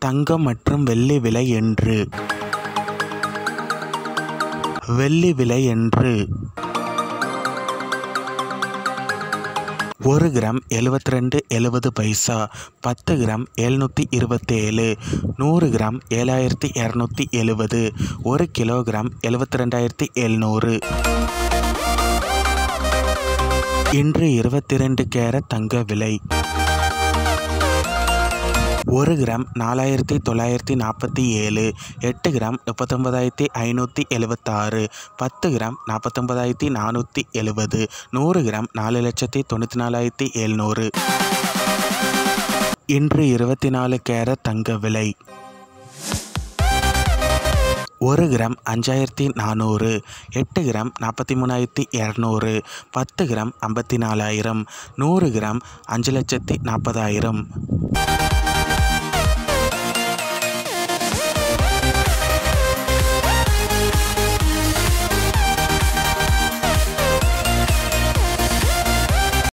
தங்கம் மற்றும் வெள்ளி விலை என்று வெள்ளி விலை என்று ஒரு கிராம் எழுபத்தி ரெண்டு எழுபது பைசா பத்து கிராம் எழுநூற்றி இருபத்தேழு நூறு கிராம் ஏழாயிரத்தி இரநூத்தி எழுபது ஒரு கிலோகிராம் எழுபத்தி ரெண்டாயிரத்தி எழுநூறு இன்று இருபத்தி ரெண்டு கேரட் தங்க விலை ஒரு கிராம் நாலாயிரத்தி தொள்ளாயிரத்தி நாற்பத்தி ஏழு எட்டு கிராம் முப்பத்தொம்பதாயிரத்தி ஐநூற்றி எழுபத்தாறு பத்து கிராம் நாற்பத்தொம்பதாயிரத்தி நானூற்றி எழுபது நூறு கிராம் நாலு லட்சத்தி தொண்ணூற்றி நாலாயிரத்தி எழுநூறு இன்று இருபத்தி நாலு கேரட் தங்க விலை ஒரு கிராம் அஞ்சாயிரத்தி நானூறு எட்டு கிராம் நாற்பத்தி மூணாயிரத்தி இரநூறு பத்து கிராம் ஐம்பத்தி நாலாயிரம் நூறு கிராம் அஞ்சு லட்சத்தி நாற்பதாயிரம்